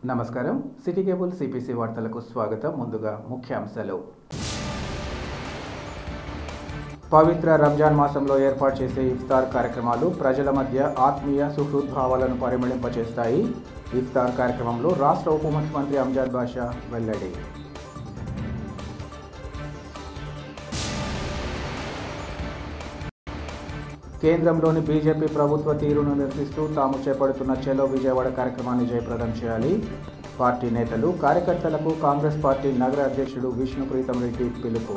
నమస్కారం city cable CPC వార్తలకు స్వాగతం ముందుగా ముఖ్యాంశాలు పవిత్ర రంజాన్ మాసంలో ఏర్పాటు చేసే ఇఫ్తార్ కార్యక్రమాలు ప్రజల మధ్య ఆత్మీయ సుహృద్భావాలను పరిమళింపచేస్తాయి ఇఫ్తార్ కార్యక్రమంలో రాష్ట్ర ఉప ముఖ్యమంత్రి అంజాద్ బాషా వెల్లడి కేంద్రంలోని బీజేపీ ప్రభుత్వ తీరును నిరసిస్తూ తాము చేపడుతున్న చెలో విజయవాడ కార్యక్రమాన్ని జయప్రదం చేయాలి పార్టీ నేతలు కార్యకర్తలకు కాంగ్రెస్ పార్టీ నగర అధ్యక్షుడు విష్ణుప్రీతం రెడ్డి పిలుపు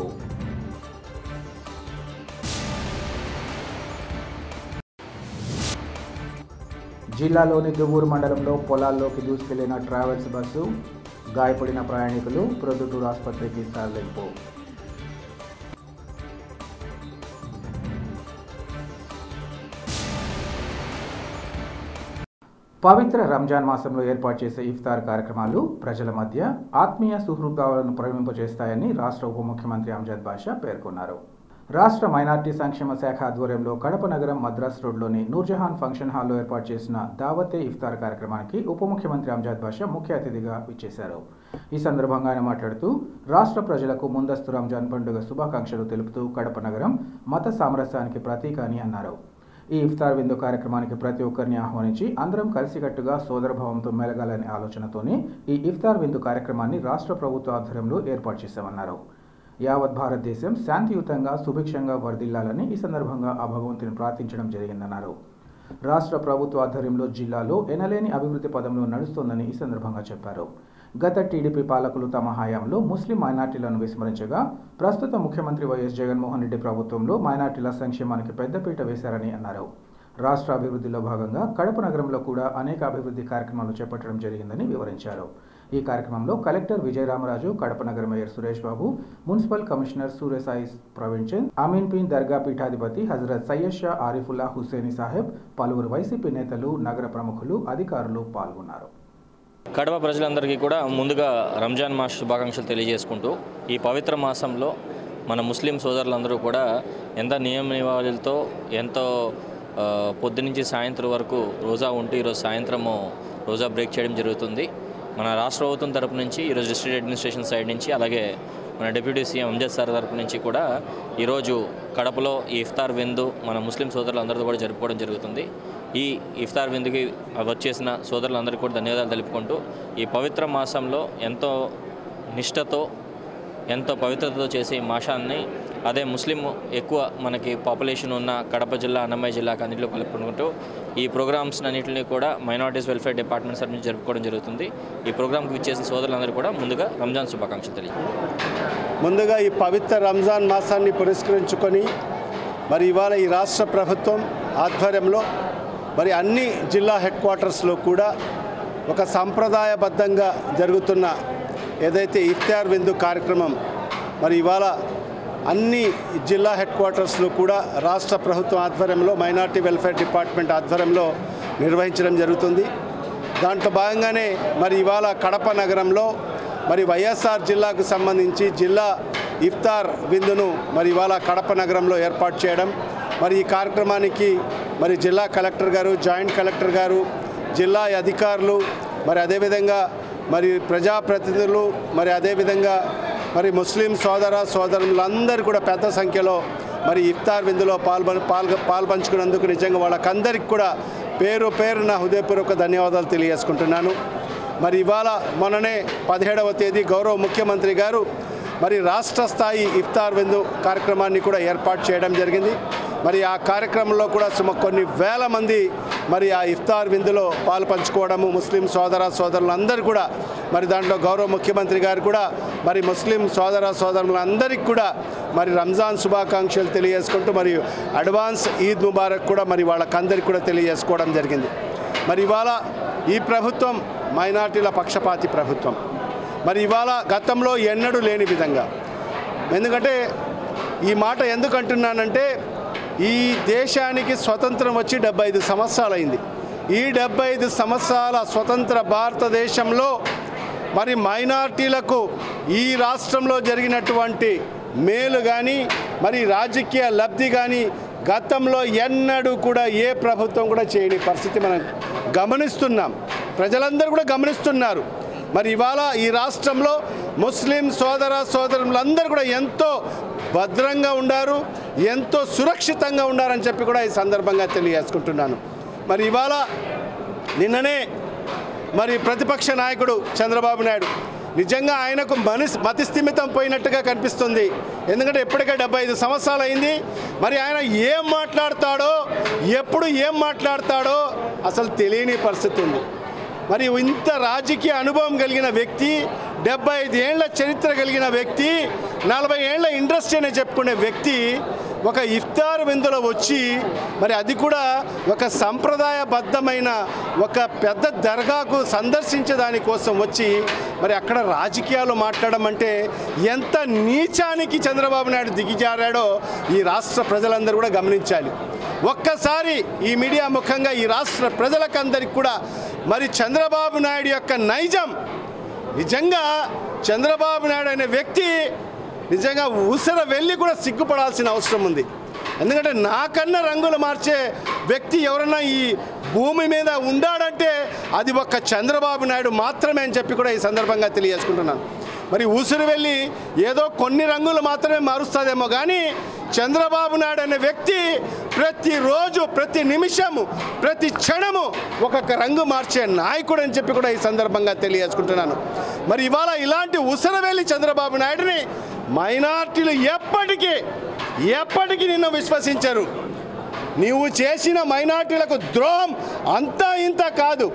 జిల్లాలోని దువ్వూరు మండలంలో పొలాల్లోకి దూసుకెళ్లిన ట్రావెల్స్ బస్సు గాయపడిన ప్రయాణికులు ప్రొద్దుటూరు ఆసుపత్రికి తరలింపు పవిత్ర రంజాన్ మాసంలో ఏర్పాటు చేసే ఇఫ్తార్ కార్యక్రమాలు ప్రజల మధ్య ఆత్మీయ సుహృద్భావాలను ప్రవేశింపజేస్తాయని రాష్ట్ర ఉప ముఖ్యమంత్రి అంజద్ బాషా పేర్కొన్నారు రాష్ట్ర మైనార్టీ సంక్షేమ శాఖ ఆధ్వర్యంలో కడప నగరం మద్రాస్ రోడ్లోని నూర్జహాన్ ఫంక్షన్ హాల్లో ఏర్పాటు చేసిన దావతే ఇఫ్తార్ కార్యక్రమానికి ఉప ముఖ్యమంత్రి అంజద్ బాషా ముఖ్య అతిథిగా విచ్చేశారు ఈ సందర్భంగా ఆయన మాట్లాడుతూ రాష్ట్ర ప్రజలకు ముందస్తు రంజాన్ పండుగ శుభాకాంక్షలు తెలుపుతూ కడప నగరం మత సామరస్యానికి ప్రతీక అని అన్నారు ఈ ఇఫ్తార్ విందు కార్యక్రమానికి ప్రతి ఒక్కరిని ఆహ్వానించి అందరం కలిసికట్టుగా సోదరభావంతో మెలగాలనే ఆలోచనతోనే ఈ ఇఫ్తార్ విందు కార్యక్రమాన్ని రాష్ట్ర ప్రభుత్వ ఆధ్వర్యంలో ఏర్పాటు చేశామన్నారు యావత్ భారతదేశం శాంతియుతంగా సుభిక్షంగా వర్ధిల్లాలని ఈ సందర్భంగా ఆ భగవంతుని ప్రార్థించడం జరిగిందన్నారు రాష్ట్ర ప్రభుత్వ ఆధ్వర్యంలో జిల్లాలో ఎనలేని అభివృద్ధి పదంలో నడుస్తోందని ఈ సందర్భంగా చెప్పారు గత టీడీపీ పాలకులు తమ హయాంలో ముస్లిం మైనార్టీలను విస్మరించగా ప్రస్తుత ముఖ్యమంత్రి వైఎస్ జగన్మోహన్ రెడ్డి ప్రభుత్వంలో మైనార్టీల సంక్షేమానికి పెద్దపీట వేశారని అన్నారు రాష్ట్ర అభివృద్ధిలో భాగంగా కడప నగరంలో కూడా అనేక అభివృద్ధి కార్యక్రమాలు చేపట్టడం జరిగిందని వివరించారు ఈ కార్యక్రమంలో కలెక్టర్ విజయరామరాజు కడప నగర mayor Suresh Babu municipal commissioner Suryasai Praveen Chand Ameen Peer Dargah పీఠాధిపతి హజరత్ సయ్యద్ షా ఆరిఫుల్లా హుస్సేని సాహెబ్ పలువురు వైసీపీ నేతలు నగర ప్రముఖులు అధికారులు పాల్గొన్నారు కడప ప్రజలందరికీ కూడా ముందుగా రంజాన్ మాస్ శుభాకాంక్షలు తెలియజేసుకుంటూ ఈ పవిత్ర మాసంలో మన ముస్లిం సోదరులందరూ కూడా ఎంత నియమ నియమాలతో ఎంతో ఆ, పొద్దునుంచి సాయంత్రం వరకు రోజా ఉంటూ ఈరోజు సాయంత్రము రోజా బ్రేక్ చేయడం జరుగుతుంది మన రాష్ట్ర ప్రభుత్వం తరపు నుంచి ఈరోజు డిస్ట్రిక్ట్ అడ్మినిస్ట్రేషన్ సైడ్ నుంచి అలాగే మన డిప్యూటీ సీఎం అంజద్ సార్ తరపు నుంచి కూడా ఈరోజు కడపలో ఈ ఇఫ్తార్ విందు మన ముస్లిం సోదరులందరితో కూడా జరుపుకోవడం జరుగుతుంది ఈ ఇఫ్తార్ విందుకి వచ్చేసిన సోదరులందరికీ కూడా ధన్యవాదాలు తెలుపుకుంటూ ఈ పవిత్ర మాసంలో ఎంతో నిష్టతో ఎంతో పవిత్రతతో చేసే ఈ మాసాన్ని అదే ముస్లిం ఎక్కువ మనకి పాపులేషన్ ఉన్న కడప జిల్లా అన్నమయ్య జిల్లాకు అన్నింటిలో కలుపుకుంటూ ఈ ప్రోగ్రామ్స్ అన్నింటినీ కూడా మైనారిటీస్ వెల్ఫేర్ డిపార్ట్మెంట్ సార్ నుంచి జరుపుకోవడం జరుగుతుంది ఈ ప్రోగ్రామ్కి విచ్చేసిన సోదరులందరూ కూడా ముందుగా రంజాన్ శుభాకాంక్షలు తెలియజేస్తారు ముందుగా ఈ పవిత్ర రంజాన్ మాసాన్ని పురస్కరించుకొని మరి ఇవాళ ఈ రాష్ట్ర ప్రభుత్వం ఆధ్వర్యంలో మరి అన్ని జిల్లా హెడ్ క్వార్టర్స్లో కూడా ఒక సాంప్రదాయబద్ధంగా జరుగుతున్న ఏదైతే ఇఫ్తార్ విందు కార్యక్రమం మరి ఇవాళ అన్ని జిల్లా హెడ్ క్వార్టర్స్లో కూడా రాష్ట్ర ప్రభుత్వం ఆధ్వర్యంలో మైనార్టీ వెల్ఫేర్ డిపార్ట్మెంట్ ఆధ్వర్యంలో నిర్వహించడం జరుగుతుంది దాంట్లో భాగంగానే మరి ఇవాళ కడప నగరంలో మరి వైఎస్ఆర్ జిల్లాకు సంబంధించి జిల్లా ఇఫ్తార్ విందును మరి ఇవాళ కడప నగరంలో ఏర్పాటు చేయడం మరి ఈ కార్యక్రమానికి మరి జిల్లా కలెక్టర్ గారు జాయింట్ కలెక్టర్ గారు జిల్లా అధికారులు మరి అదేవిధంగా మరి ప్రజాప్రతినిధులు మరి అదేవిధంగా మరి ముస్లిం సోదర సోదరులందరూ కూడా పెద్ద సంఖ్యలో మరి ఇఫ్తార్ విందులో పాల్గొని పాల్గొ పాల్పంచుకున్నందుకు నిజంగా వాళ్ళకందరికి కూడా పేరు పేరున హృదయపూర్వక ధన్యవాదాలు తెలియజేసుకుంటున్నాను మరి ఇవాళ మొన్ననే పదిహేడవ తేదీ గౌరవ ముఖ్యమంత్రి గారు మరి రాష్ట్ర స్థాయి ఇఫ్తార్ విందు కార్యక్రమాన్ని కూడా ఏర్పాటు చేయడం జరిగింది మరి ఆ కార్యక్రమంలో కూడా సుమ కొన్ని వేల మంది మరి ఆ ఇఫ్తార్ విందులో పాలు పంచుకోవడము ముస్లిం సోదర సోదరులందరూ కూడా మరి దాంట్లో గౌరవ ముఖ్యమంత్రి గారు కూడా మరి ముస్లిం సోదర సోదరులందరికీ కూడా మరి రంజాన్ శుభాకాంక్షలు తెలియజేసుకుంటూ మరియు అడ్వాన్స్ ఈద్ ముబారక్ కూడా మరి వాళ్ళకందరికీ కూడా తెలియజేసుకోవడం జరిగింది మరి ఇవాళ ఈ ప్రభుత్వం మైనార్టీల పక్షపాతి ప్రభుత్వం మరి ఇవాళ గతంలో ఎన్నడూ లేని విధంగా ఎందుకంటే ఈ మాట ఎందుకు అంటున్నానంటే ఈ దేశానికి స్వతంత్రం వచ్చి డెబ్బై ఐదు సంవత్సరాలైంది ఈ డెబ్బై ఐదు సంవత్సరాల స్వతంత్ర భారతదేశంలో మరి మైనార్టీలకు ఈ రాష్ట్రంలో జరిగినటువంటి మేలు కానీ మరి రాజకీయ లబ్ధి కానీ గతంలో ఎన్నడూ కూడా ఏ ప్రభుత్వం కూడా చేయని పరిస్థితి మనం గమనిస్తున్నాం ప్రజలందరూ కూడా గమనిస్తున్నారు మరి ఇవాళ ఈ రాష్ట్రంలో ముస్లిం సోదర సోదరులందరూ కూడా ఎంతో భద్రంగా ఉండారు ఎంతో సురక్షితంగా ఉండారని చెప్పి కూడా ఈ సందర్భంగా తెలియజేసుకుంటున్నాను మరి ఇవాళ నిన్ననే మరి ప్రతిపక్ష నాయకుడు చంద్రబాబు నాయుడు నిజంగా ఆయనకు మనస్ మతిస్థిమితం పోయినట్టుగా కనిపిస్తుంది ఎందుకంటే ఇప్పటికే డెబ్బై ఐదు సంవత్సరాలు అయింది మరి ఆయన ఏం మాట్లాడతాడో ఎప్పుడు ఏం మాట్లాడతాడో అసలు తెలియని పరిస్థితి ఉంది మరి ఇంత రాజకీయ అనుభవం కలిగిన వ్యక్తి డెబ్బై ఐదు ఏళ్ల చరిత్ర కలిగిన వ్యక్తి నలభై ఏళ్ల ఇండస్ట్రీ అని చెప్పుకునే వ్యక్తి ఒక ఇఫ్తార్ విందులో వచ్చి మరి అది కూడా ఒక సంప్రదాయబద్ధమైన ఒక పెద్ద దర్గాకు సందర్శించే దానికోసం వచ్చి మరి అక్కడ రాజకీయాలు మాట్లాడడం అంటే ఎంత నీచానికి చంద్రబాబు నాయుడు దిగిజారాడో ఈ రాష్ట్ర ప్రజలందరూ కూడా గమనించాలి ఒక్కసారి ఈ మీడియా ముఖంగా ఈ రాష్ట్ర ప్రజలకందరికి కూడా మరి చంద్రబాబు నాయుడు యొక్క నైజం నిజంగా చంద్రబాబు నాయుడు అనే వ్యక్తి నిజంగా ఉసర వెళ్ళి కూడా సిగ్గుపడాల్సిన అవసరం ఉంది ఎందుకంటే నాకన్నా రంగులు మార్చే వ్యక్తి ఎవరన్నా ఈ భూమి మీద ఉండాడంటే అది ఒక్క చంద్రబాబు నాయుడు మాత్రమే అని చెప్పి కూడా ఈ సందర్భంగా తెలియజేసుకుంటున్నాను మరి ఉసురు వెళ్ళి ఏదో కొన్ని రంగులు మాత్రమే మారుస్తుందేమో కానీ చంద్రబాబు నాయుడు అనే వ్యక్తి ప్రతిరోజు ప్రతి నిమిషము ప్రతి క్షణము ఒక్కొక్క రంగు మార్చే నాయకుడు అని చెప్పి కూడా ఈ సందర్భంగా తెలియజేసుకుంటున్నాను మరి ఇవాళ ఇలాంటి ఉసరవేలి చంద్రబాబు నాయుడిని మైనార్టీలు ఎప్పటికీ ఎప్పటికీ నిన్ను విశ్వసించరు నీవు చేసిన మైనార్టీలకు ద్రోహం అంతా ఇంత కాదు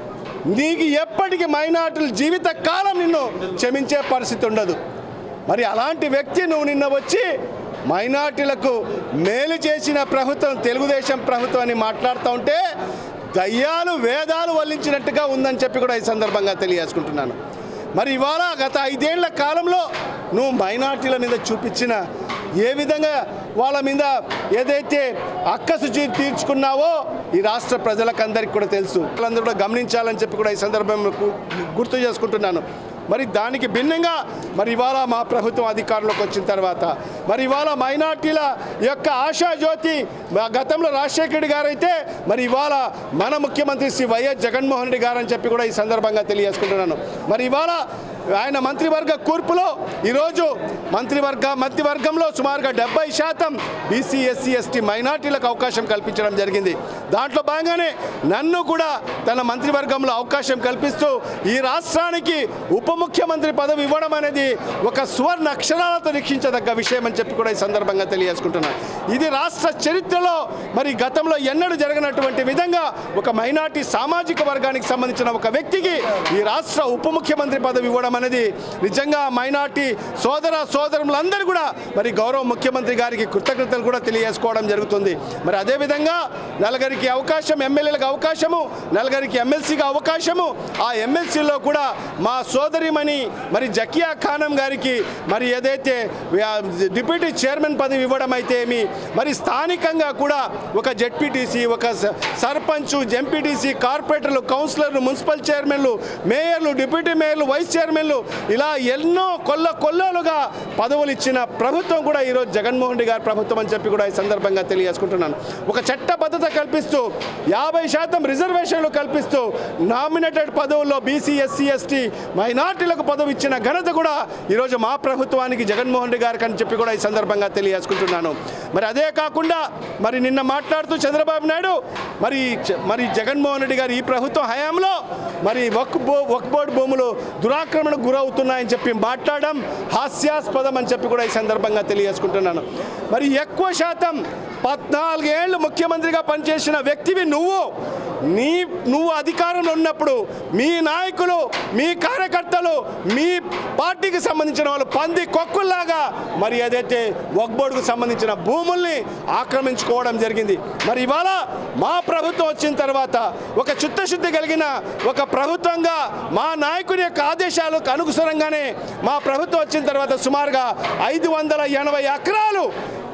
నీకు ఎప్పటికీ మైనార్టీల జీవిత కాలం నిన్ను క్షమించే పరిస్థితి ఉండదు మరి అలాంటి వ్యక్తి నువ్వు నిన్న వచ్చి మైనార్టీలకు మేలు చేసిన ప్రభుత్వం తెలుగుదేశం ప్రభుత్వం అని మాట్లాడుతూ ఉంటే దయ్యాలు వేదాలు వల్లించినట్టుగా ఉందని చెప్పి కూడా ఈ సందర్భంగా తెలియజేసుకుంటున్నాను మరి ఇవాళ గత ఐదేళ్ల కాలంలో నువ్వు మైనార్టీల మీద చూపించిన ఏ విధంగా వాళ్ళ మీద ఏదైతే అక్కసు చీ- తీర్చుకున్నావో ఈ రాష్ట్ర ప్రజలకందరికీ కూడా తెలుసు వాళ్ళందరూ కూడా గమనించాలని చెప్పి కూడా ఈ సందర్భంలో గు- గుర్తు చేసుకుంటున్నాను మరి దానికి భిన్నంగా మరి ఇవాళ మా ప్రభుత్వం అధికారంలోకి వచ్చిన తర్వాత మరి ఇవాళ మైనార్టీల యొక్క ఆశాజ్యోతి మా గతంలో రాజశేఖర రెడ్డి గారు అయితే మరి ఇవాళ మన ముఖ్యమంత్రి శ్రీ వైఎస్ జగన్మోహన్ రెడ్డి గారు అని చెప్పి కూడా ఈ సందర్భంగా తెలియజేసుకుంటున్నాను మరి ఇవాళ ఆయన మంత్రివర్గ కూర్పులో ఈరోజు మంత్రివర్గ మంత్రివర్గంలో సుమారుగా డెబ్బై శాతం బీసీ ఎస్సీ ఎస్టీ మైనార్టీలకు అవకాశం కల్పించడం జరిగింది దాంట్లో భాగంగానే నన్ను కూడా తన మంత్రివర్గంలో అవకాశం కల్పిస్తూ ఈ రాష్ట్రానికి ఉప ముఖ్యమంత్రి పదవి ఇవ్వడం అనేది ఒక సువర్ణ అక్షరాలతో రక్షించదగ్గ విషయం అని చెప్పి కూడా ఈ సందర్భంగా తెలియజేసుకుంటున్నాను ఇది రాష్ట్ర చరిత్రలో మరి గతంలో ఎన్నడూ జరగనటువంటి విధంగా ఒక మైనార్టీ సామాజిక వర్గానికి సంబంధించిన ఒక వ్యక్తికి ఈ రాష్ట్ర ఉప ముఖ్యమంత్రి పదవి ఇవ్వడం అనేది నిజంగా మైనార్టీ సోదర సోదరులందరూ కూడా మరి గౌరవ ముఖ్యమంత్రి గారికి కృతజ్ఞతలు కూడా తెలియజేసుకోవడం జరుగుతుంది మరి అదేవిధంగా నలుగురికి అవకాశం ఎమ్మెల్యేలకు అవకాశము నలుగురికి ఎమ్మెల్సీగా అవకాశము ఆ ఎమ్మెల్సీలో కూడా మా సోదరిమణి మరి జకియా ఖానం గారికి మరి ఏదైతే ఆ, డిప్యూటీ చైర్మన్ పదవి ఇవ్వడం అయితే ఏమి మరి స్థానికంగా కూడా ఒక జెడ్పీటీసీ ఒక స- సర్పంచ్ ఎంపీటీసీ కార్పొరేటర్లు కౌన్సిలర్లు మున్సిపల్ చైర్మన్లు మేయర్లు డిప్యూటీ మేయర్లు వైస్ చైర్మన్లు ఇలా ఎన్నో కొల్ల కొల్లాలుగా పదవులు ఇచ్చిన ప్రభుత్వం కూడా ఈరోజు జగన్మోహన్ రెడ్డి గారి ప్రభుత్వం అని చెప్పి కూడా ఈ సందర్భంగా తెలియజేసుకుంటున్నాను ఒక చట్టబద్ధత కల్పిస్తూ యాభై శాతం రిజర్వేషన్లు కల్పిస్తూ నామినేటెడ్ పదవుల్లో బీసీ ఎస్సీ ఎస్టీ మైనార్టీలకు పదవి ఇచ్చిన ఘనత కూడా ఈరోజు మా ప్రభుత్వానికి జగన్మోహన్ రెడ్డి గారికి అని చెప్పి కూడా ఈ సందర్భంగా తెలియజేసుకుంటున్నాను మరి అదే కాకుండా మరి నిన్న మాట్లాడుతూ చంద్రబాబు నాయుడు మరి చ- మరి జగన్మోహన్ రెడ్డి గారు ఈ ప్రభుత్వం హయాంలో మరి వక్ బో వక్ బోర్డు భూములు దురాక్రమణకు గురవుతున్నాయని చెప్పి మాట్లాడడం హాస్యాస్పదం అని చెప్పి కూడా ఈ సందర్భంగా తెలియజేసుకుంటున్నాను మరి ఎక్కువ శాతం పద్నాలుగేళ్ళు ముఖ్యమంత్రిగా పనిచేసిన వ్యక్తివి నువ్వు నీ నువ్వు అధికారంలో ఉన్నప్పుడు మీ నాయకులు మీ కార్యకర్తలు మీ పార్టీకి సంబంధించిన వాళ్ళు పంది కొక్కుల్లాగా మరి ఏదైతే వక్బోర్డుకు సంబంధించిన భూముల్ని ఆక్రమించుకోవడం జరిగింది మరి ఇవాళ మా ప్రభుత్వం వచ్చిన తర్వాత ఒక చిత్తశుద్ధి కలిగిన ఒక ప్రభుత్వంగా మా నాయకుని యొక్క ఆదేశాలకు అనుగుణంగానే మా ప్రభుత్వం వచ్చిన తర్వాత సుమారుగా ఐదు వందల ఎనభై ఎకరాలు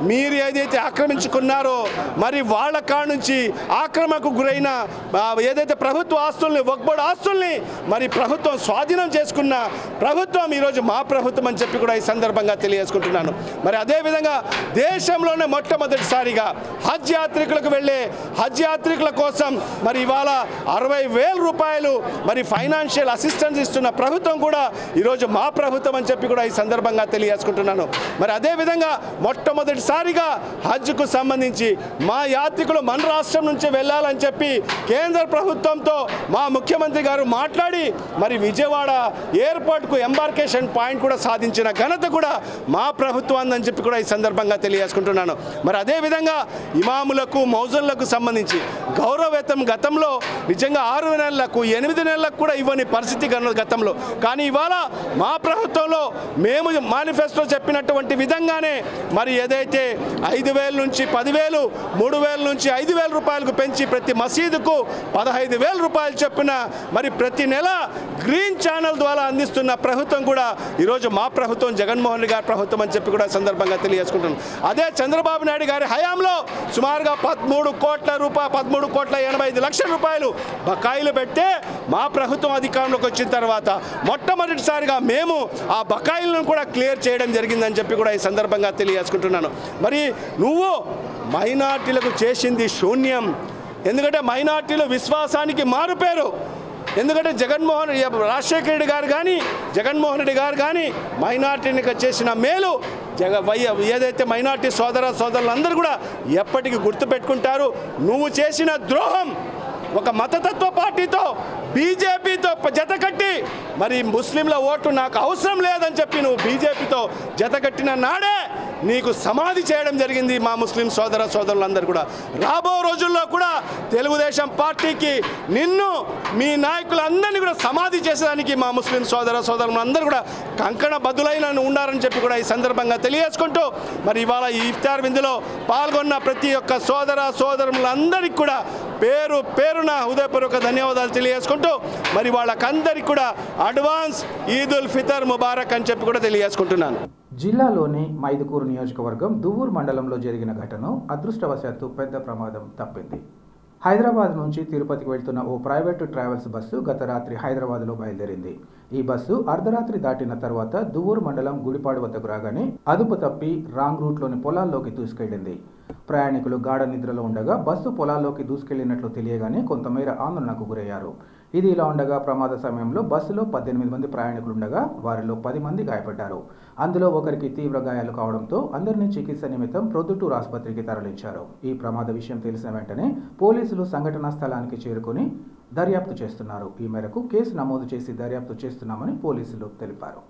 మీరు ఏదైతే ఆక్రమించుకున్నారో మరి వాళ్ళ కాడ నుంచి ఆక్రమణకు గురైన ఆ, ఏదైతే ప్రభుత్వ ఆస్తుల్ని ఒక్కబడి ఆస్తుల్ని మరి ప్రభుత్వం స్వాధీనం చేసుకున్న ప్రభుత్వం ఈరోజు మా ప్రభుత్వం అని చెప్పి కూడా ఈ సందర్భంగా తెలియజేసుకుంటున్నాను మరి అదేవిధంగా దేశంలోనే మొట్టమొదటిసారిగా హజ్ యాత్రికులకు వెళ్ళే హజ్ యాత్రికుల కోసం మరి ఇవాళ అరవై వేల రూపాయలు మరి ఫైనాన్షియల్ అసిస్టెన్స్ ఇస్తున్న ప్రభుత్వం కూడా ఈరోజు మా ప్రభుత్వం అని చెప్పి కూడా ఈ సందర్భంగా తెలియజేసుకుంటున్నాను మరి అదేవిధంగా మొట్టమొదటిసారిగా హజ్కు సంబంధించి మా యాత్రికులు మన రాష్ట్రం నుంచి వెళ్ళాలని చెప్పి కేంద్ర ప్రభుత్వంతో మా ముఖ్యమంత్రి గారు మాట్లాడి మరి విజయవాడ ఎయిర్పోర్ట్కు ఎంబార్కేషన్ పాయింట్ కూడా సాధించిన ఘనత కూడా మా ప్రభుత్వాన్ని అని చెప్పి కూడా ఈ సందర్భంగా తెలియజేసుకుంటున్నాను మరి అదేవిధంగా ఇమాములకు మౌజన్లకు సంబంధించి గౌరవవేతం గతంలో నిజంగా ఆరు నెలలకు ఎనిమిది నెలలకు కూడా ఇవ్వని పరిస్థితి గన- గతంలో కానీ ఇవాళ మా ప్రభుత్వంలో మేము మేనిఫెస్టో చెప్పినటువంటి విధంగానే మరి ఏదైతే ఐదు వేల నుంచి పదివేలు మూడు వేల నుంచి ఐదు వేల రూపాయలకు పెంచి ప్రతి మసీదుకు పదహైదు వేల రూపాయలు చొప్పున మరి ప్రతి నెల గ్రీన్ ఛానల్ ద్వారా అందిస్తున్న ప్రభుత్వం కూడా ఈరోజు మా ప్రభుత్వం జగన్మోహన్ రెడ్డి గారి ప్రభుత్వం అని చెప్పి కూడా సందర్భంగా తెలియజేసుకుంటున్నాం అదే చంద్రబాబు నాయుడు గారి హయాంలో సుమారుగా పదమూడు కోట్ల రూపాయ పదమూడు కోట్ల ఎనభై ఐదు లక్షల రూపాయలు బకాయిలు పెడితే మా ప్రభుత్వం అధికారంలోకి వచ్చిన తర్వాత మొట్టమొదటిసారిగా మేము ఆ బకాయిలను కూడా క్లియర్ చేయడం జరిగిందని చెప్పి కూడా ఈ సందర్భంగా తెలియజేసుకుంటున్నాను మరి నువ్వు మైనార్టీలకు చేసింది శూన్యం ఎందుకంటే మైనార్టీలు విశ్వాసానికి మారుపేరు ఎందుకంటే జగన్మోహన్ రాజశేఖర రెడ్డి గారు కానీ జగన్మోహన్ రెడ్డి గారు కానీ మైనార్టీనికి చేసిన మేలు జగ వయ్య ఏదైతే మైనార్టీ సోదర సోదరులందరూ కూడా ఎప్పటికీ గుర్తుపెట్టుకుంటారు నువ్వు చేసిన ద్రోహం ఒక మతతత్వ పార్టీతో బీజేపీతో జతకట్టి మరి ముస్లింల ఓటు నాకు అవసరం లేదని చెప్పి నువ్వు బీజేపీతో జతకట్టిన నాడే నీకు సమాధి చేయడం జరిగింది మా ముస్లిం సోదర సోదరులందరూ కూడా రాబో రోజుల్లో కూడా తెలుగుదేశం పార్టీకి నిన్ను మీ నాయకులందరినీ కూడా సమాధి చేసేదానికి మా ముస్లిం సోదర సోదరులందరూ కూడా కంకణ బదులైన ఉండాలని చెప్పి కూడా ఈ సందర్భంగా తెలియజేసుకుంటూ మరి ఇవాళ ఈ ఇఫ్తార్ విందులో పాల్గొన్న ప్రతి ఒక్క సోదర సోదరులందరికీ కూడా పేరు పేరున హృదయపూర్వక ధన్యవాదాలు తెలియజేసుకుంటూ మరి వాళ్ళకందరికీ కూడా అడ్వాన్స్ ఈద్ ఉల్ ఫితర్ ముబారక్ అని చెప్పి కూడా తెలియజేసుకుంటున్నాను జిల్లాలోని మైదుకూరు నియోజకవర్గం దువ్వూరు మండలంలో జరిగిన ఘటన అదృష్టవశాత్తు పెద్ద ప్రమాదం తప్పింది హైదరాబాద్ నుంచి తిరుపతికి వెళ్తున్న ఓ ప్రైవేటు ట్రావెల్స్ బస్సు గత రాత్రి హైదరాబాద్లో బయలుదేరింది ఈ బస్సు అర్ధరాత్రి దాటిన తర్వాత దువ్వూరు మండలం గుడిపాడు వద్దకు రాగానే అదుపు తప్పి రాంగ్ రూట్లోని పొలాల్లోకి దూసుకెళ్లింది ప్రయాణికులు గాఢ నిద్రలో ఉండగా బస్సు పొలాల్లోకి దూసుకెళ్లినట్లు తెలియగానే కొంతమేర ఆందోళనకు గురయ్యారు ఇది ఇలా ఉండగా ప్రమాద సమయంలో బస్సులో పద్దెనిమిది మంది ప్రయాణికులు ఉండగా వారిలో పది మంది గాయపడ్డారు అందులో ఒకరికి తీవ్ర గాయాలు కావడంతో అందరినీ చికిత్స నిమిత్తం ప్రొద్దుటూరు ఆసుపత్రికి తరలించారు ఈ ప్రమాద విషయం తెలిసిన వెంటనే పోలీసులు సంఘటనా స్థలానికి చేరుకొని దర్యాప్తు చేస్తున్నారు ఈ మేరకు కేసు నమోదు చేసి దర్యాప్తు చేస్తున్నామని పోలీసులు తెలిపారు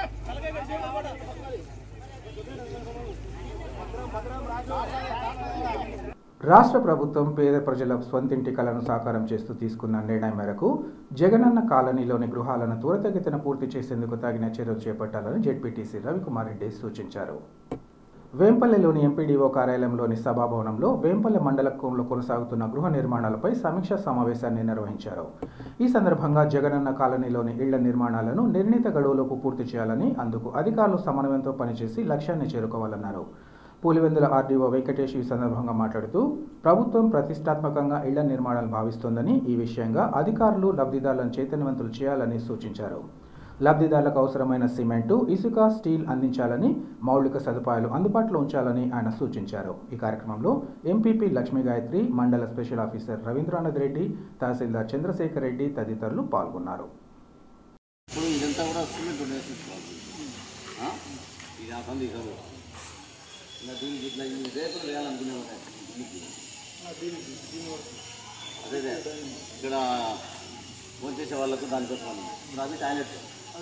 రాష్ట్ర ప్రభుత్వం పేద ప్రజల స్వంతింటి కలను సాకారం చేస్తూ తీసుకున్న నిర్ణయం మేరకు జగనన్న కాలనీలోని గృహాలను త్వరితగతిన పూర్తి చేసేందుకు తగిన చర్యలు చేపట్టాలని జెడ్పీటీసీ రవికుమార్ రెడ్డి సూచించారు వేంపల్లెలోని ఎంపీడీఓ కార్యాలయంలోని సభాభవనంలో వేంపల్లె మండలంలో కొనసాగుతున్న గృహ నిర్మాణాలపై సమీక్షా సమావేశాన్ని నిర్వహించారు ఈ సందర్భంగా జగనన్న కాలనీలోని ఇళ్ల నిర్మాణాలను నిర్ణీత గడువులోపు పూర్తి చేయాలని అందుకు అధికారులు సమన్వయంతో పనిచేసి లక్ష్యాన్ని చేరుకోవాలన్నారు పులివెందుల ఆర్డీఓ వెంకటేష్ ఈ సందర్భంగా మాట్లాడుతూ ప్రభుత్వం ప్రతిష్టాత్మకంగా ఇళ్ల నిర్మాణాలు భావిస్తోందని ఈ విషయంగా అధికారులు లబ్ధిదారులను చైతన్యవంతులు చేయాలని సూచించారు లబ్ధిదారులకు అవసరమైన సిమెంటు ఇసుక స్టీల్ అందించాలని మౌలిక సదుపాయాలు అందుబాటులో ఉంచాలని ఆయన సూచించారు ఈ కార్యక్రమంలో ఎంపీపీ లక్ష్మీ గాయత్రి మండల స్పెషల్ ఆఫీసర్ రవీంద్రనాథ్ రెడ్డి తహసీల్దార్ చంద్రశేఖర్ రెడ్డి తదితరులు పాల్గొన్నారు ఇప్పుడు ఇదంతా కూడా సిమెంట్ వేసేసుకోవాలి ఆ? ఇది ఆ సంది చదువు ఇలా దీనికి ఇట్లా ఈ రేకులు వేయాలనుకునే ఉన్నాయి దీనికి. అదే అదే. ఇక్కడ ఫోన్ చేసే వాళ్ళకు దానికోసం ఇప్పుడు అది టాయిలెట్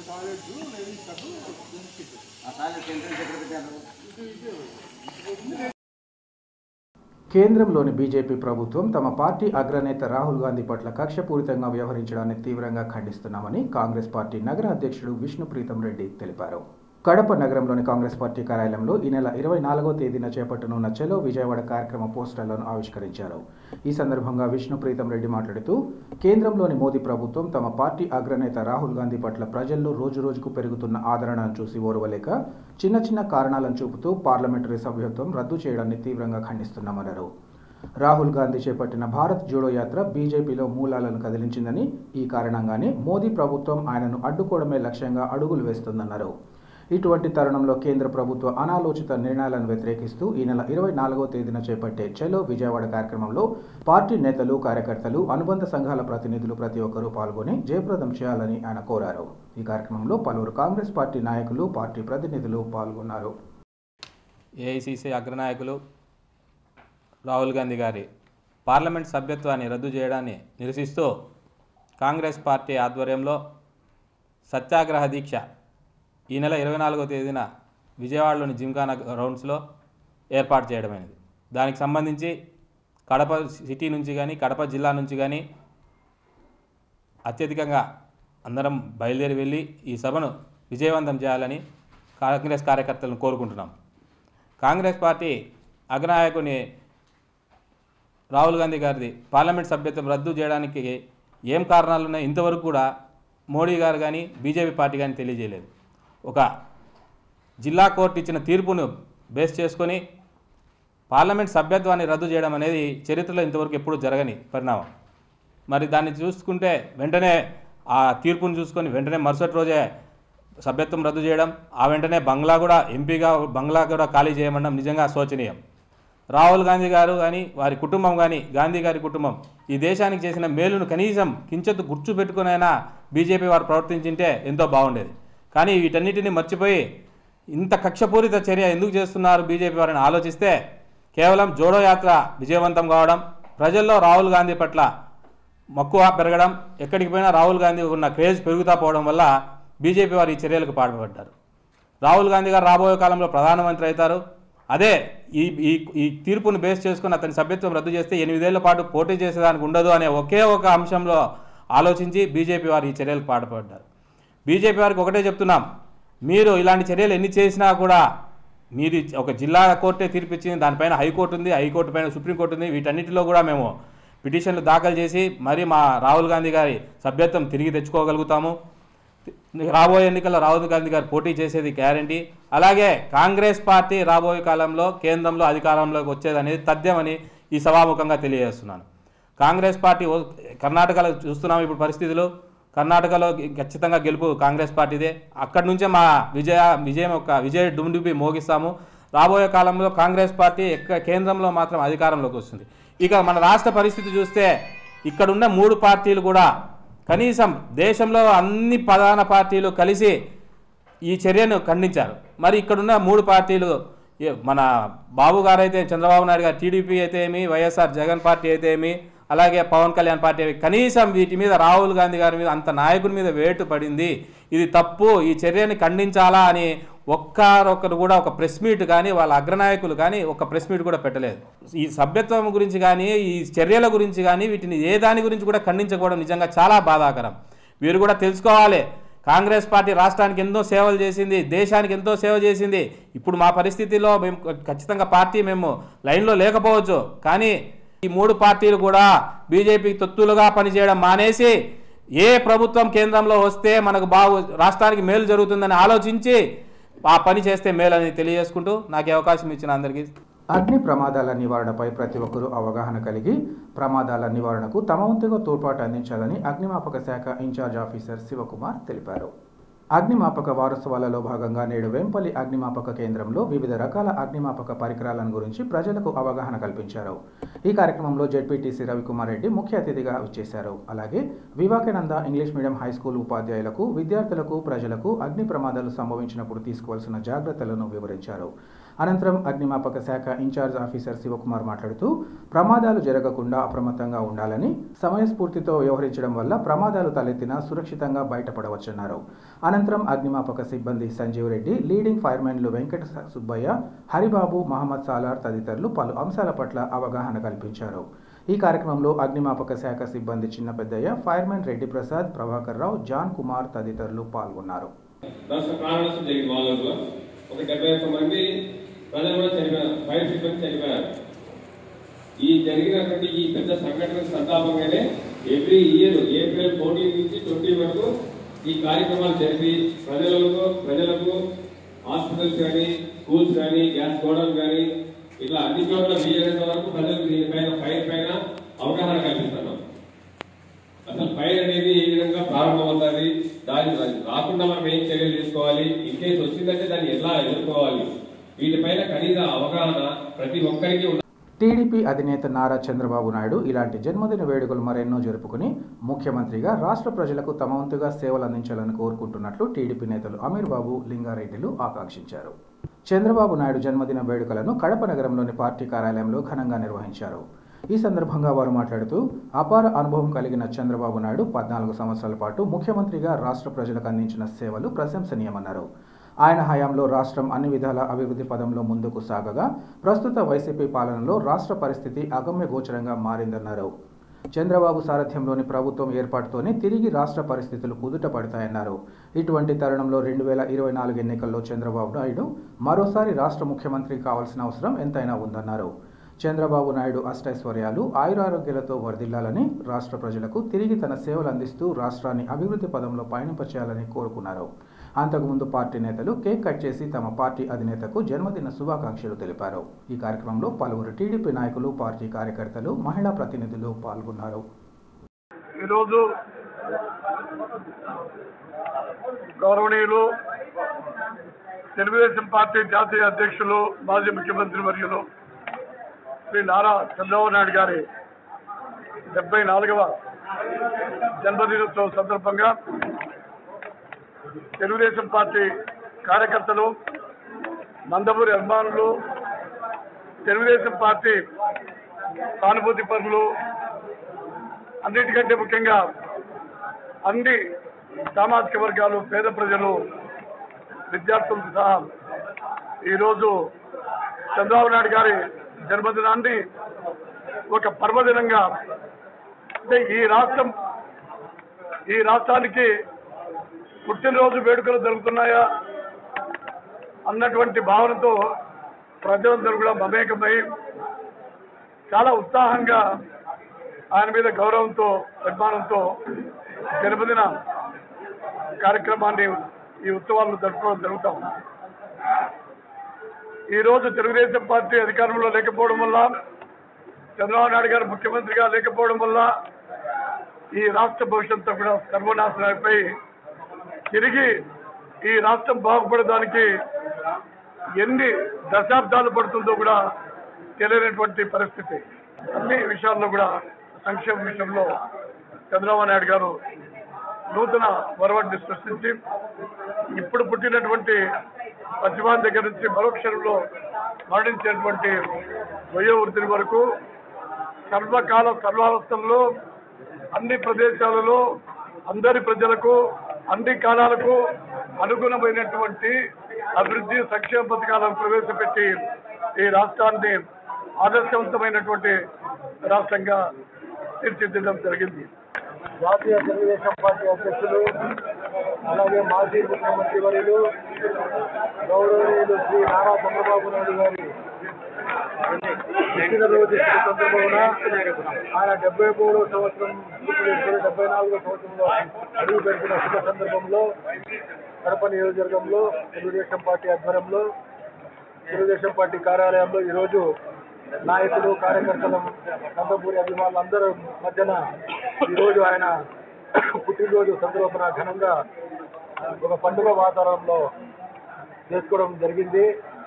ఆ టాయిలెట్ ఎంట్రెన్స్ ఎక్కడ పెట్టారు కేంద్రంలోని బీజేపీ ప్రభుత్వం తమ పార్టీ అగ్రనేత రాహుల్ గాంధీ పట్ల కక్షపూరితంగా వ్యవహరించడాన్ని తీవ్రంగా ఖండిస్తున్నామని కాంగ్రెస్ పార్టీ నగర అధ్యక్షుడు విష్ణుప్రీతం రెడ్డి తెలిపారు కడప నగరంలోని కాంగ్రెస్ పార్టీ కార్యాలయంలో ఈ నెల ఇరవై నాలుగో తేదీన చేపట్టనున్న చలో విజయవాడ కార్యక్రమ పోస్టర్లను ఆవిష్కరించారు ఈ సందర్భంగా విష్ణుప్రీతం రెడ్డి మాట్లాడుతూ కేంద్రంలోని మోదీ ప్రభుత్వం తమ పార్టీ అగ్రనేత రాహుల్ గాంధీ పట్ల ప్రజల్లో రోజురోజుకు పెరుగుతున్న ఆదరణను చూసి ఓర్వలేక చిన్న చిన్న కారణాలను చూపుతూ పార్లమెంటరీ సభ్యత్వం రద్దు చేయడాన్ని తీవ్రంగా ఖండిస్తున్నామన్నారు రాహుల్ గాంధీ చేపట్టిన భారత్ జోడో యాత్ర బీజేపీలో మూలాలను కదిలించిందని ఈ కారణంగానే మోదీ ప్రభుత్వం ఆయనను అడ్డుకోవడమే లక్ష్యంగా అడుగులు వేస్తుందన్నారు ఇటువంటి తరుణంలో కేంద్ర ప్రభుత్వ అనాలోచిత నిర్ణయాలను వ్యతిరేకిస్తూ ఈ నెల ఇరవై నాలుగో తేదీన చేపట్టే చలో విజయవాడ కార్యక్రమంలో పార్టీ నేతలు కార్యకర్తలు అనుబంధ సంఘాల ప్రతినిధులు ప్రతి ఒక్కరూ పాల్గొని జయప్రదం చేయాలని ఆయన కోరారు ఈ కార్యక్రమంలో పలువురు కాంగ్రెస్ పార్టీ నాయకులు పార్టీ ప్రతినిధులు పాల్గొన్నారు ఏఐసిసి అగ్రనాయకులు రాహుల్ గాంధీ గారి పార్లమెంట్ సభ్యత్వాన్ని రద్దు చేయడాన్ని నిరసిస్తూ కాంగ్రెస్ పార్టీ ఆధ్వర్యంలో సత్యాగ్రహ దీక్ష ఈ నెల ఇరవై నాలుగో తేదీన విజయవాడలోని జిమ్ఖానా గ్రౌండ్స్లో ఏర్పాటు చేయడమైనది దానికి సంబంధించి కడప సిటీ నుంచి కానీ కడప జిల్లా నుంచి కానీ అత్యధికంగా అందరం బయలుదేరి వెళ్ళి ఈ సభను విజయవంతం చేయాలని కాంగ్రెస్ కార్యకర్తలను కోరుకుంటున్నాం కాంగ్రెస్ పార్టీ అగ్రనాయకుని రాహుల్ గాంధీ గారిది పార్లమెంట్ సభ్యత్వం రద్దు చేయడానికి ఏం కారణాలు ఉన్నాయి ఇంతవరకు కూడా మోడీ గారు కానీ బీజేపీ పార్టీ కానీ తెలియజేయలేదు ఒక జిల్లా కోర్టు ఇచ్చిన తీర్పును బేస్ చేసుకొని పార్లమెంట్ సభ్యత్వాన్ని రద్దు చేయడం అనేది చరిత్రలో ఇంతవరకు ఎప్పుడూ జరగని పరిణామం మరి దాన్ని చూసుకుంటే వెంటనే ఆ తీర్పును చూసుకొని వెంటనే మరుసటి రోజే సభ్యత్వం రద్దు చేయడం ఆ వెంటనే బంగ్లా కూడా ఎంపీగా బంగ్లా కూడా ఖాళీ చేయమనడం నిజంగా శోచనీయం రాహుల్ గాంధీ గారు కానీ వారి కుటుంబం కానీ గాంధీ గారి కుటుంబం ఈ దేశానికి చేసిన మేలును కనీసం కించెత్తు గుర్తు పెట్టుకునైనా బీజేపీ వారు ప్రవర్తించింటే ఎంతో బాగుండేది కానీ వీటన్నిటిని మర్చిపోయి ఇంత కక్షపూరిత చర్య ఎందుకు చేస్తున్నారు బీజేపీ వారిని ఆలోచిస్తే కేవలం జోడో యాత్ర విజయవంతం కావడం ప్రజల్లో రాహుల్ గాంధీ పట్ల మక్కువ పెరగడం ఎక్కడికి పోయినా రాహుల్ గాంధీ ఉన్న క్రేజ్ పెరుగుతా పోవడం వల్ల బీజేపీ వారు ఈ చర్యలకు పాల్పడ్డారు రాహుల్ గాంధీ గారు రాబోయే కాలంలో ప్రధానమంత్రి అవుతారు అదే ఈ ఈ ఈ తీర్పును బేస్ చేసుకుని అతని సభ్యత్వం రద్దు చేస్తే ఎనిమిదేళ్ల పాటు పోటీ చేసేదానికి ఉండదు అనే ఒకే ఒక అంశంలో ఆలోచించి బీజేపీ వారు ఈ చర్యలకు పాటుపడ్డారు బీజేపీ వారికి ఒకటే చెప్తున్నాం మీరు ఇలాంటి చర్యలు ఎన్ని చేసినా కూడా మీరు ఒక జిల్లా కోర్టే తీర్పిచ్చింది దానిపైన హైకోర్టు ఉంది హైకోర్టు పైన సుప్రీంకోర్టు ఉంది వీటన్నిటిలో కూడా మేము పిటిషన్లు దాఖలు చేసి మరి మా రాహుల్ గాంధీ గారి సభ్యత్వం తిరిగి తెచ్చుకోగలుగుతాము రాబోయే ఎన్నికల్లో రాహుల్ గాంధీ గారు పోటీ చేసేది గ్యారంటీ అలాగే కాంగ్రెస్ పార్టీ రాబోయే కాలంలో కేంద్రంలో అధికారంలోకి వచ్చేదనేది తథ్యమని ఈ సభాముఖంగా తెలియజేస్తున్నాను కాంగ్రెస్ పార్టీ ఓ- కర్ణాటకలో చూస్తున్నాం ఇప్పుడు పరిస్థితులు కర్ణాటకలో ఖచ్చితంగా గెలుపు కాంగ్రెస్ పార్టీదే అక్కడి నుంచే మా విజయ విజయం యొక్క విజయ డుండుబి మోగిస్తాము రాబోయే కాలంలో కాంగ్రెస్ పార్టీ ఎక్క కేంద్రంలో మాత్రం అధికారంలోకి వస్తుంది ఇక మన రాష్ట్ర పరిస్థితి చూస్తే ఇక్కడున్న మూడు పార్టీలు కూడా కనీసం దేశంలో అన్ని ప్రధాన పార్టీలు కలిసి ఈ చర్యను ఖండించారు మరి ఇక్కడున్న మూడు పార్టీలు ఏ- మన బాబు గారు అయితే చంద్రబాబు నాయుడు గారు టీడీపీ అయితే ఏమి వైఎస్ఆర్ జగన్ పార్టీ అయితే ఏమి అలాగే పవన్ కళ్యాణ్ పార్టీ ఏమి కనీసం వీటి మీద రాహుల్ గాంధీ గారి మీద అంత నాయకుని మీద వేటు పడింది ఇది తప్పు ఈ చర్యని ఖండించాలా అని ఒక్కరొక్కరు కూడా ఒక ప్రెస్ మీట్ కానీ వాళ్ళ అగ్రనాయకులు కానీ ఒక ప్రెస్ మీట్ కూడా పెట్టలేదు ఈ సభ్యత్వం గురించి కానీ ఈ చర్యల గురించి కానీ వీటిని ఏ దాని గురించి కూడా ఖండించకపోవడం నిజంగా చాలా బాధాకరం వీరు కూడా తెలుసుకోవాలి కాంగ్రెస్ పార్టీ రాష్ట్రానికి ఎంతో సేవలు చేసింది దేశానికి ఎంతో సేవ చేసింది ఇప్పుడు మా పరిస్థితిలో మేము ఖచ్చితంగా పార్టీ మేము లైన్లో లేకపోవచ్చు కానీ ఈ మూడు పార్టీలు కూడా బీజేపీకి తొత్తులుగా పనిచేయడం మానేసి ఏ ప్రభుత్వం కేంద్రంలో వస్తే మనకు బాగు రాష్ట్రానికి మేలు జరుగుతుందని ఆలోచించి ఆ పని చేస్తే మేలని తెలియజేసుకుంటూ నాకు ఈ అవకాశం ఇచ్చిన అందరికీ అగ్ని ప్రమాదాల నివారణపై ప్రతి ఒక్కరూ అవగాహన కలిగి ప్రమాదాల నివారణకు తమ వంతుగా తోడ్పాటు అందించాలని అగ్నిమాపక శాఖ ఇన్ఛార్జ్ ఆఫీసర్ శివకుమార్ తెలిపారు అగ్నిమాపక వారోత్సవాలలో భాగంగా నేడు వెంపల్లి అగ్నిమాపక కేంద్రంలో వివిధ రకాల అగ్నిమాపక పరికరాలను గురించి ప్రజలకు అవగాహన కల్పించారు ఈ కార్యక్రమంలో జెడ్పీటీసీ రవికుమార్ రెడ్డి ముఖ్య అతిథిగా వచ్చేశారు అలాగే Vivekananda English medium high school ఉపాధ్యాయులకు విద్యార్థులకు ప్రజలకు అగ్ని ప్రమాదాలు సంభవించినప్పుడు తీసుకోవాల్సిన జాగ్రత్తలను వివరించారు అనంతరం అగ్నిమాపక శాఖ ఇన్ఛార్జ్ ఆఫీసర్ శివకుమార్ మాట్లాడుతూ ప్రమాదాలు జరగకుండా అప్రమత్తంగా ఉండాలని సమయస్ఫూర్తితో వ్యవహరించడం వల్ల ప్రమాదాలు తలెత్తినా సురక్షితంగా బయటపడవచ్చన్నారు అనంతరం అగ్నిమాపక సిబ్బంది సంజీవ్ రెడ్డి లీడింగ్ ఫైర్మెన్లు వెంకట సుబ్బయ్య హరిబాబు మహమ్మద్ సాలార్ తదితరులు పలు అంశాల పట్ల అవగాహన కల్పించారు ఈ కార్యక్రమంలో అగ్నిమాపక శాఖ సిబ్బంది చిన్న పెద్దయ్య ఫైర్మెన్ రెడ్డి ప్రసాద్ ప్రభాకర్ రావు జాన్ కుమార్ తదితరులు పాల్గొన్నారు రాష్ట్ర ప్రాణ నష్టం జరిగింది వాళ్ళలో ఒక డెబ్బై ఒక్క మంది ప్రజలు కూడా చనిపోయారు ఫైర్ సిబ్బంది చనిపోయారు ఈ జరిగినటువంటి ఈ పెద్ద సంఘటన సంతాపంగానే ఎవ్రీ ఇయర్ ఏప్రిల్ ఫోర్టీన్ నుంచి ట్వంటీ వరకు ఈ కార్యక్రమాలు జరిపి ప్రజలకు ప్రజలకు హాస్పిటల్స్ కానీ స్కూల్స్ కానీ గ్యాస్ గోడౌన్ కానీ ఇట్లా అన్ని చోట్ల వీలైనంత వరకు ప్రజలకు దీనిపైన ఫైర్ పైన అవగాహన కల్పిస్తున్నాం అసలు ఫైర్ అనేది ఏ విధంగా ప్రారంభమవుతుంది దాని రాకుండా మనం ఏం చర్యలు తీసుకోవాలి ఇన్ కేసు వచ్చిందంటే దాన్ని ఎలా ఎదుర్కోవాలి వీటిపైన కనీస అవగాహన ప్రతి ఒక్కరికి ఉండాలి. టీడీపీ అధినేత నారా చంద్రబాబు నాయుడు ఇలాంటి జన్మదిన వేడుకలు మరెన్నో జరుపుకుని ముఖ్యమంత్రిగా రాష్ట్ర ప్రజలకు తమ వంతుగా సేవలు అందించాలని కోరుకుంటున్నట్లు టీడీపీ నేతలు అమీర్ బాబు లింగారెడ్డిలు ఆకాంక్షించారు చంద్రబాబు నాయుడు జన్మదిన వేడుకలను కడప నగరంలోని పార్టీ కార్యాలయంలో ఘనంగా నిర్వహించారు ఈ సందర్భంగా వారు మాట్లాడుతూ అపార అనుభవం కలిగిన చంద్రబాబు నాయుడు పద్నాలుగు సంవత్సరాల పాటు ముఖ్యమంత్రిగా రాష్ట్ర ప్రజలకు అందించిన సేవలు ప్రశంసనీయమన్నారు ఆయన హయాంలో రాష్ట్రం అన్ని విధాల అభివృద్ధి పదంలో ముందుకు సాగగా ప్రస్తుత వైసీపీ పాలనలో రాష్ట్ర పరిస్థితి అగమ్య గోచరంగా మారిందన్నారు చంద్రబాబు సారథ్యంలోని ప్రభుత్వం ఏర్పాటుతోనే తిరిగి రాష్ట్ర పరిస్థితులు కుదుట పడతాయన్నారు ఇటువంటి తరుణంలో రెండు వేల ఇరవై నాలుగు ఎన్నికల్లో చంద్రబాబు నాయుడు మరోసారి రాష్ట్ర ముఖ్యమంత్రి కావాల్సిన అవసరం ఎంతైనా ఉందన్నారు చంద్రబాబు నాయుడు అష్టైశ్వర్యాలు ఆయురారోగ్యాలతో వర్ధిల్లాలని రాష్ట్ర ప్రజలకు తిరిగి తన సేవలు అందిస్తూ రాష్ట్రాన్ని అభివృద్ధి పదంలో పయనింపచేయాలని కోరుకున్నారు అంతకుముందు పార్టీ నేతలు కేక్ కట్ చేసి తమ పార్టీ అధినేతకు జన్మదిన శుభాకాంక్షలు తెలిపారు ఈ కార్యక్రమంలో పలువురు టీడీపీ నాయకులు పార్టీ కార్యకర్తలు మహిళా ప్రతినిధులు పాల్గొన్నారు ఈరోజు గౌరవనీయులు తెలుగుదేశం పార్టీ జాతీయ అధ్యక్షులు మాజీ ముఖ్యమంత్రి వర్యులు శ్రీ నారా చంద్రబాబు నాయుడు గారి డెబ్బై నాలుగవ జన్మదినోత్సవం సందర్భంగా తెలుగుదేశం పార్టీ కార్యకర్తలు నందమూరి అభిమానులు తెలుగుదేశం పార్టీ సానుభూతి పరులు అన్నిటికంటే ముఖ్యంగా అన్ని సామాజిక వర్గాలు పేద ప్రజలు విద్యార్థులకు సహా ఈరోజు చంద్రబాబు నాయుడు గారి జన్మదినాన్ని ఒక పర్వదినంగా అంటే ఈ రాష్ట్రం ఈ రాష్ట్రానికి పుట్టినరోజు వేడుకలు జరుగుతున్నాయా అన్నటువంటి భావనతో ప్రజలందరూ కూడా మమేకమై చాలా ఉత్సాహంగా ఆయన మీద గౌరవంతో అభిమానంతో జన్మదిన కార్యక్రమాన్ని ఈ ఉత్సవాలను జరుపుకోవడం జరుగుతాం ఈరోజు తెలుగుదేశం పార్టీ అధికారంలో లేకపోవడం వల్ల చంద్రబాబు నాయుడు గారు ముఖ్యమంత్రిగా లేకపోవడం వల్ల ఈ రాష్ట్ర భవిష్యత్తు కూడా సర్వనాశనమైపోయి తిరిగి ఈ రాష్ట్రం బాగుపడడానికి ఎన్ని దశాబ్దాలు పడుతుందో కూడా తెలియనటువంటి పరిస్థితి అన్ని విషయాల్లో కూడా సంక్షేమ విషయంలో చంద్రబాబు నాయుడు గారు నూతన వరవడిని సృష్టించి ఇప్పుడు పుట్టినటువంటి పశ్చిమాన్ దగ్గర నుంచి మరో క్షణంలో మరణించేటువంటి వయోవృద్ధుల వరకు సర్వకాల సర్వావస్థల్లో అన్ని ప్రదేశాలలో అందరి ప్రజలకు అన్ని కాలాలకు అనుగుణమైనటువంటి అభివృద్ధి సంక్షేమ పథకాలను ప్రవేశపెట్టి ఈ రాష్ట్రాన్ని ఆదర్శవంతమైనటువంటి రాష్ట్రంగా తీర్చిదిద్దడం జరిగింది జాతీయ తెలుగుదేశం పార్టీ అధ్యక్షులు అలాగే మాజీ ముఖ్యమంత్రి వర్యులు గౌరవనీయులు శ్రీ నారా చంద్రబాబు నాయుడు గారి పుట్టినరోజు శుభ సందర్భమున ఆయన డెబ్బై మూడవ సంవత్సరం పూర్తి చేసుకుని డెబ్బై నాలుగో సంవత్సరంలో అడుగు పెడుతున్న శుభ సందర్భంలో కడప నియోజకవర్గంలో తెలుగుదేశం పార్టీ ఆధ్వర్యంలో తెలుగుదేశం పార్టీ కార్యాలయంలో ఈరోజు నాయకులు కార్యకర్తలు నందమూరి అభిమానులు అందరూ మధ్యన ఈరోజు ఆయన పుట్టినరోజు సందర్భన ఘనంగా ఒక పండుగ వాతావరణంలో చేసుకోవడం జరిగింది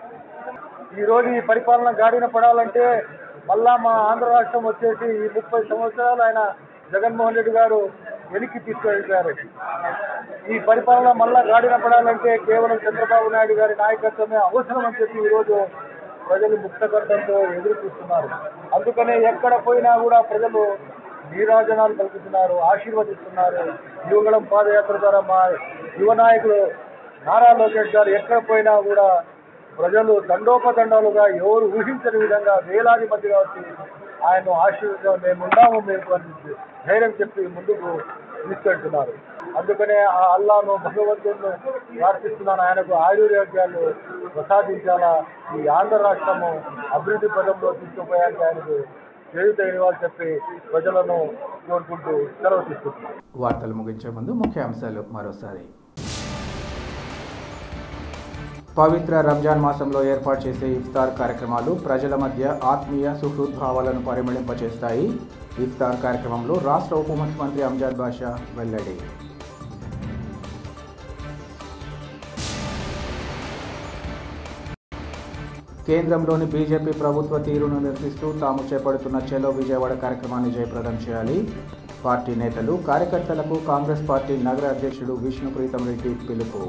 ఈరోజు ఈ పరిపాలన గాడిన పడాలంటే మళ్ళా మా ఆంధ్ర రాష్ట్రం వచ్చేసి ఈ ముప్పై సంవత్సరాలు ఆయన జగన్మోహన్ రెడ్డి గారు వెనక్కి తీసుకెళ్ళారు ఈ పరిపాలన మళ్ళా గాడిన పడాలంటే కేవలం చంద్రబాబు నాయుడు గారి నాయకత్వమే అవసరం అని చెప్పి ఈరోజు ప్రజలు ముక్తకంఠంతో ఎదురు చూస్తున్నారు అందుకనే ఎక్కడ పోయినా కూడా ప్రజలు నీరాజనాలు కల్పిస్తున్నారు ఆశీర్వదిస్తున్నారు యువగళం పాదయాత్ర ద్వారా మా యువ నాయకులు నారా లోకేష్ గారు ఎక్కడ పోయినా కూడా ప్రజలు దండోపదండాలుగా ఎవరు ఊహించని విధంగా వేలాది మందిగా వచ్చి ఆయన ఆశీర్వదించడం మేము ఉన్నాము మీకు అని ధైర్యం చెప్పి ముందుకు తీసుకెళ్తున్నారు అందుకనే ఆ అల్లాను భగవంతుని ప్రార్థిస్తున్నాను ఆయనకు ఆయుర్వేద్యాలు ప్రసాదించాలా ఈ ఆంధ్ర రాష్ట్రము అభివృద్ధి పదంలో తీసుకుపోయానికి ఆయనకు చేయుతైన వాళ్ళు చెప్పి ప్రజలను కోరుకుంటూ సెలవు తీసుకుంటున్నాను వార్తలు ముగించే ముందు ముఖ్యాంశాలు మరోసారి పవిత్ర రంజాన్ మాసంలో ఏర్పాటు చేసే ఇఫ్తార్ కార్యక్రమాలు ప్రజల మధ్య ఆత్మీయ సుహృద్భావాలను పరిమళింపచేస్తాయి ఇఫ్తార్ కార్యక్రమంలో రాష్ట్ర ఉప ముఖ్యమంత్రి అంజాద్ బాషా వెల్లడి కేంద్రంలోని బీజేపీ ప్రభుత్వ తీరును నిరసిస్తూ తాము చేపడుతున్న చెలో విజయవాడ కార్యక్రమాన్ని జయప్రదం చేయాలి పార్టీ నేతలు కార్యకర్తలకు కాంగ్రెస్ పార్టీ నగర అధ్యక్షుడు విష్ణుప్రీతం రెడ్డి పిలుపు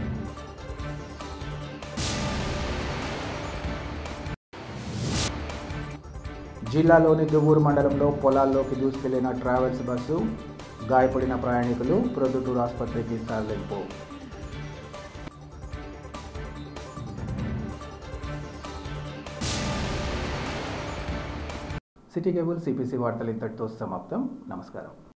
జిల్లాలోని దువ్వూరు మండలంలో పొలాల్లోకి దూసుకెళ్లిన ట్రావెల్స్ బస్సు గాయపడిన ప్రయాణికులు ప్రొద్దుటూరు ఆసుపత్రికి తరలింపు సిటీ కేబుల్ సిపిసి వార్తలు ఇంతటితో సమాప్తం నమస్కారం